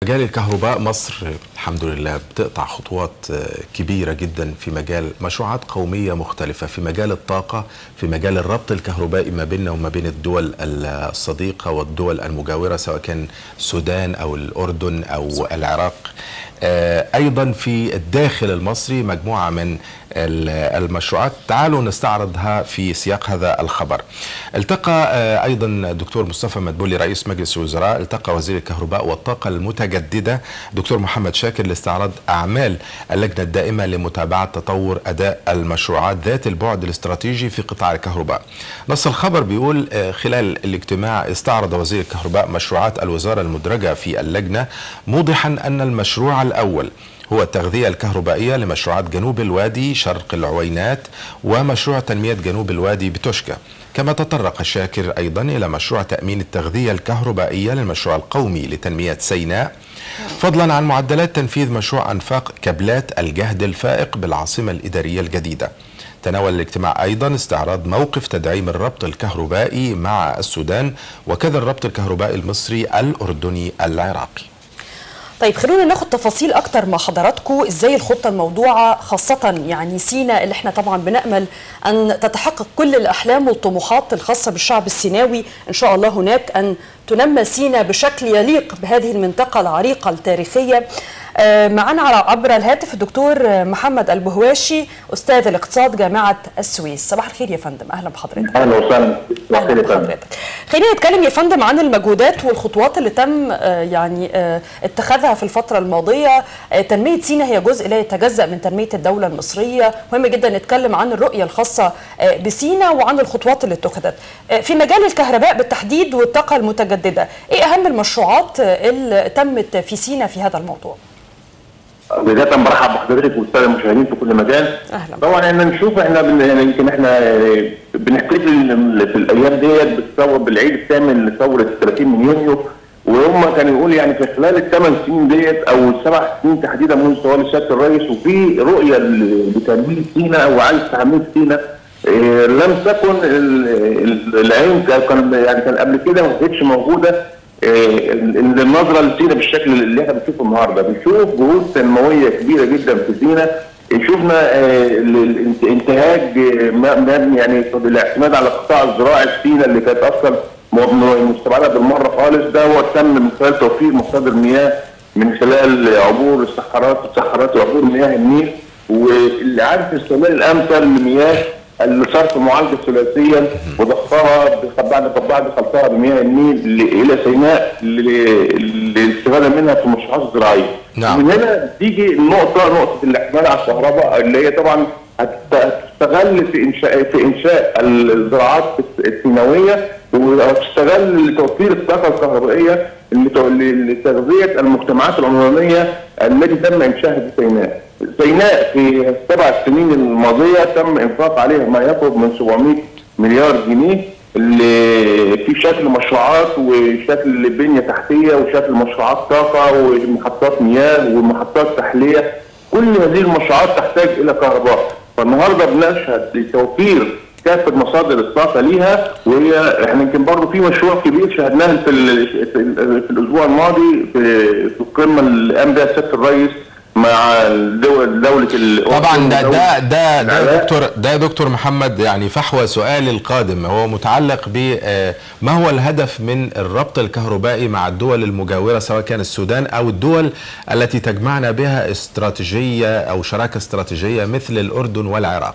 مجال الكهرباء مصر الحمد لله بتقطع خطوات كبيرة جدا في مجال مشروعات قومية مختلفة في مجال الطاقة في مجال الربط الكهربائي ما بيننا وما بين الدول الصديقة والدول المجاورة سواء كان السودان أو الأردن أو العراق أيضا في الداخل المصري مجموعة من المشروعات تعالوا نستعرضها في سياق هذا الخبر التقى أيضا الدكتور مصطفى مدبولي رئيس مجلس الوزراء التقى وزير الكهرباء والطاقة المتجددة دكتور محمد شاكر لاستعراض أعمال اللجنة الدائمة لمتابعة تطور أداء المشروعات ذات البعد الاستراتيجي في قطاع الكهرباء نص الخبر بيقول خلال الاجتماع استعرض وزير الكهرباء مشروعات الوزارة المدرجة في اللجنة موضحا أن المشروع الأول هو التغذية الكهربائية لمشروعات جنوب الوادي شرق العوينات ومشروع تنمية جنوب الوادي بتوشكا كما تطرق شاكر أيضا إلى مشروع تأمين التغذية الكهربائية للمشروع القومي لتنمية سيناء فضلا عن معدلات تنفيذ مشروع أنفاق كابلات الجهد الفائق بالعاصمة الإدارية الجديدة تناول الاجتماع أيضا استعراض موقف تدعيم الربط الكهربائي مع السودان وكذا الربط الكهربائي المصري الأردني العراقي طيب خلونا ناخد تفاصيل اكتر مع حضراتكم ازاي الخطه الموضوعه خاصه يعني سينا اللي احنا طبعا بنامل ان تتحقق كل الاحلام والطموحات الخاصه بالشعب السيناوي ان شاء الله هناك ان تنمى سينا بشكل يليق بهذه المنطقه العريقه التاريخيه معنا على عبر الهاتف الدكتور محمد البهواشي استاذ الاقتصاد جامعه السويس صباح الخير يا فندم اهلا بحضرتك اهلا وسهلا اهلا بحضرتك خلينا نتكلم يا فندم عن المجهودات والخطوات اللي تم يعني اتخاذها في الفتره الماضيه تنميه سينا هي جزء لا يتجزا من تنميه الدوله المصريه مهم جدا نتكلم عن الرؤيه الخاصه بسينا وعن الخطوات اللي اتخذت في مجال الكهرباء بالتحديد والطاقه المتجدده ايه اهم المشروعات اللي تمت في سينا في هذا الموضوع بدايه برحب بحضرتك والساده المشاهدين في كل مكان أهلا. طبعا احنا نشوف احنا بن... يعني يمكن احنا بنحتفل في الايام ديت بالثوره بالعيد الثامن لثوره 30 من يونيو وهم كانوا يقول يعني في خلال الثمان سنين ديت او السبع سنين تحديدا منذ تولي سياده الرئيس وفي رؤيه لتنميه سينا او عايز تعمير سينا إيه لم تكن العين كان يعني كان قبل كده ما كانتش موجوده إيه النظره لسينا بالشكل اللي احنا بنشوفه النهارده بنشوف جهود تنمويه كبيره جدا في سينا شفنا انتهاج يعني الاعتماد على القطاع الزراعي في سينا اللي كانت اصلا مستبعده بالمره خالص ده هو تم من خلال توفير مصادر مياه من خلال عبور الصحارات الصحارات وعبور مياه النيل واعاده الاستعمال الامثل لمياه الصرف المعالجه ثلاثيا وضخها بعد بعد خلطها بمياه النيل الى سيناء للاستفاده منها في المشروعات الزراعيه. نعم. من هنا تيجي النقطه نقطه الاعتماد على الكهرباء اللي هي طبعا هتستغل في انشاء في انشاء الزراعات السيناويه وتستغل لتوفير الطاقه الكهربائيه لتغذيه المجتمعات العمرانيه التي تم انشائها في سيناء. سيناء في السبع سنين الماضيه تم انفاق عليها ما يقرب من 700 مليار جنيه اللي في شكل مشروعات وشكل بنيه تحتيه وشكل مشروعات طاقه ومحطات مياه ومحطات تحليه كل هذه المشروعات تحتاج الى كهرباء فالنهارده بنشهد لتوفير كافه مصادر الطاقه ليها وهي احنا يمكن برضه في مشروع كبير شهدناه في, في الاسبوع الماضي في, في القمه اللي قام بها سياده الرئيس مع دول دولة طبعا ده ده ده ده دكتور ده دكتور محمد يعني فحوى سؤالي القادم هو متعلق ب ما هو الهدف من الربط الكهربائي مع الدول المجاورة سواء كان السودان أو الدول التي تجمعنا بها استراتيجية أو شراكة استراتيجية مثل الأردن والعراق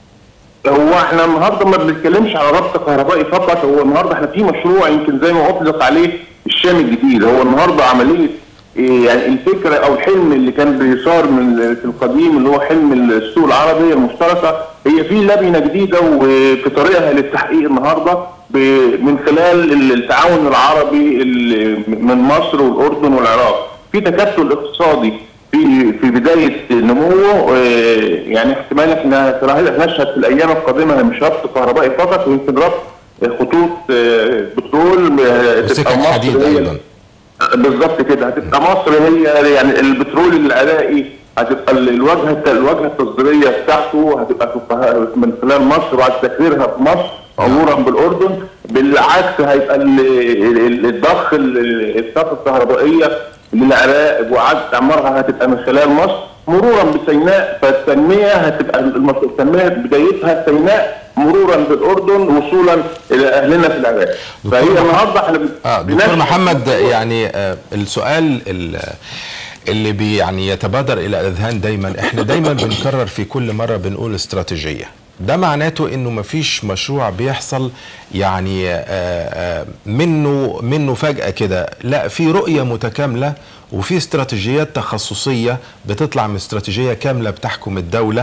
هو احنا النهارده ما بنتكلمش على ربط كهربائي فقط هو النهارده احنا في مشروع يمكن زي ما اطلق عليه الشام الجديد هو النهارده عمليه يعني الفكره او الحلم اللي كان بيصار من في القديم اللي هو حلم السوق العربي المشتركه هي في لبنه جديده وفي طريقها للتحقيق النهارده من خلال التعاون العربي من مصر والاردن والعراق في تكتل اقتصادي في في بدايه نموه يعني احتمال احنا نشهد في الايام القادمه مش ربط كهربائي فقط ويمكن ربط خطوط بترول وسكك حديد ايضا بالظبط كده هتبقى مصر هي يعني البترول العراقي هتبقى الواجهه الواجهه التصديريه بتاعته هتبقى من خلال مصر بعد تكريرها في مصر مرورا بالاردن بالعكس هيبقى الضخ الطاقه الكهربائيه للعراق واعاده اعمارها هتبقى من خلال مصر مرورا بسيناء فالتنميه هتبقى المص- التنميه بدايتها سيناء مرورا بالاردن وصولا الى اهلنا في العراق دكتور فهي محمد- النهارده احنا بن- اه دكتور بنشهد- محمد يعني آه السؤال ال- اللي بي يعني يتبادر الى الاذهان دايما احنا دايما بنكرر في كل مره بنقول استراتيجيه ده معناته انه مفيش مشروع بيحصل يعني آه، آه، منه منه فجاه كده لا في رؤيه متكامله وفي استراتيجيات تخصصيه بتطلع من استراتيجيه كامله بتحكم الدوله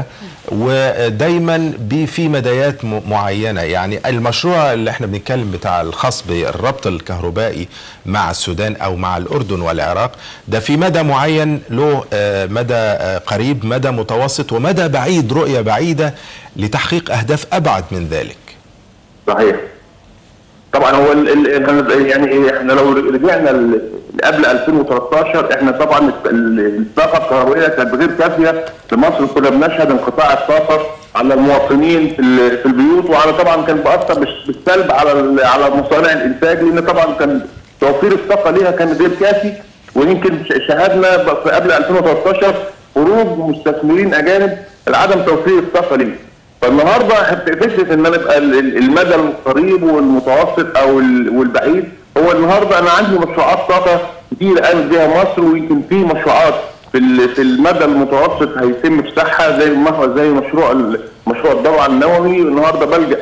ودايما بي- في مدايات م- معينه يعني المشروع اللي احنا بنتكلم بتاع الخاص بالربط الكهربائي مع السودان او مع الاردن والعراق ده في مدى معين له آه، مدى آه، قريب مدى متوسط ومدى بعيد رؤيه بعيده لتحقيق اهداف ابعد من ذلك صحيح طبعا هو ال ال ال- يعني إيه، احنا لو رجعنا ل- قبل 2013 احنا طبعا ال- ال- الطاقه الكهربائيه كانت غير كافيه في مصر كنا بنشهد انقطاع الطاقه على المواطنين في ال- في البيوت وعلى طبعا كان بأثر بش- بالسلب على ال- على مصانع الانتاج لان طبعا كان توفير الطاقه ليها كان غير كافي ويمكن ش- شاهدنا ب- في قبل 2013 خروج مستثمرين اجانب لعدم توفير الطاقه ليه. فالنهارده فكره ان انا ابقى ال- ال- المدى القريب والمتوسط او ال- والبعيد هو النهارده انا عندي مشروعات طاقه كتير قامت بيها مصر ويمكن في مشروعات في ال- في المدى المتوسط هيتم فتحها زي ما زي مشروع ال- مشروع الضوء النووي النهارده بلجا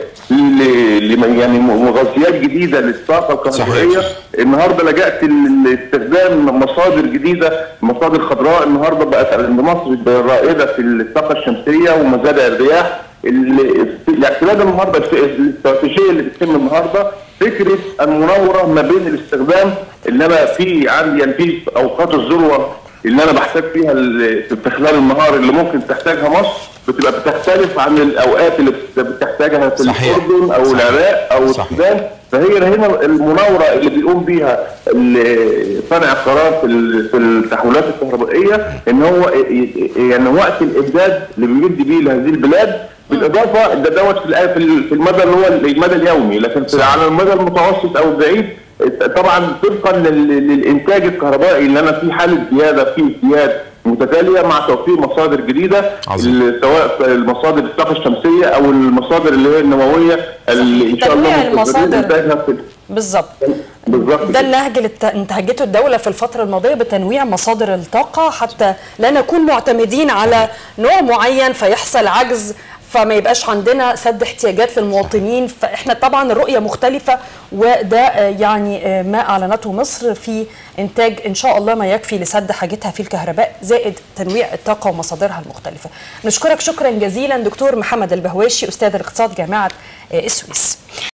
ل- ل- يعني مغذيات جديده للطاقه الكهربائيه صحيح. النهارده لجأت لاستخدام مصادر جديده مصادر خضراء النهارده بقت عند مصر رائده في الطاقه الشمسيه ومزارع الرياح ال- الاعتماد النهارده الف- الاستراتيجيه اللي بتتم النهارده فكره المناوره ما بين الاستخدام اللي انا في عندي يعني في اوقات الذروه اللي انا بحتاج فيها ال- في خلال النهار اللي ممكن تحتاجها مصر بتبقى بتختلف عن الاوقات اللي بت- بتحتاجها في صحيح. الاردن او صحيح. العراق او صحيح. السودان فهي هنا المناوره اللي بيقوم بيها ال- صانع القرار في ال- في التحولات الكهربائيه ان هو ي- ي- يعني وقت الامداد اللي بيمد بيه لهذه البلاد بالاضافه ده دوت في الآ- في ال- في المدى اللي هو المدى اليومي لكن في على المدى المتوسط او البعيد طبعا طبقا لل- للانتاج الكهربائي اللي انا في حاله زياده في ازدياد متتاليه مع توفير مصادر جديده عظيم. ال- سواء في المصادر الطاقه الشمسيه او المصادر اللي هي النوويه اللي ان شاء الله تنويع مستقبلين المصادر. انتاجها في بالظبط بالظبط ده النهج اللي ات- انتهجته الدولة في الفترة الماضية بتنويع مصادر الطاقة حتى لا نكون معتمدين على نوع معين فيحصل عجز فما يبقاش عندنا سد احتياجات للمواطنين فاحنا طبعا الرؤية مختلفة وده آه، يعني آه، ما اعلنته مصر في انتاج ان شاء الله ما يكفي لسد حاجتها في الكهرباء زائد تنويع الطاقة ومصادرها المختلفة نشكرك شكرا جزيلا دكتور محمد البهواشي استاذ الاقتصاد جامعة آه، السويس